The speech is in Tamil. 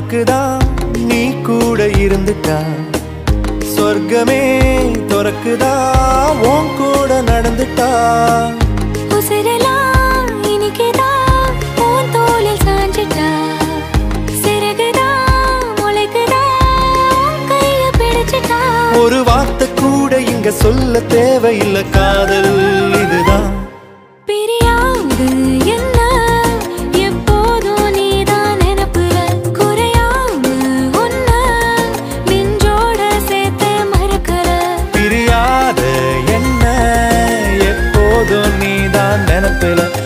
உனக்குதான் நீ கூட இருந்துட்டா சொர்க்கமே துறக்குதா உன் கூட நடந்துட்டா உசிரெல்லாம் இனிக்குதான் உன் தோளில் சாஞ்சிட்டா சிறகுதான் முளைக்குதா உன் கைய பிடிச்சிட்டா ஒரு வார்த்தை கூட இங்க சொல்ல தேவையில்லை காதல் இதுதான் பிரியாது என்ன எப்போதும் நீதான் நினப்புல குறையாம உன்ன நெஞ்சோட சேர்த்து மறக்கற பிரியாத என்ன எப்போதும் நீதான் நினைப்பில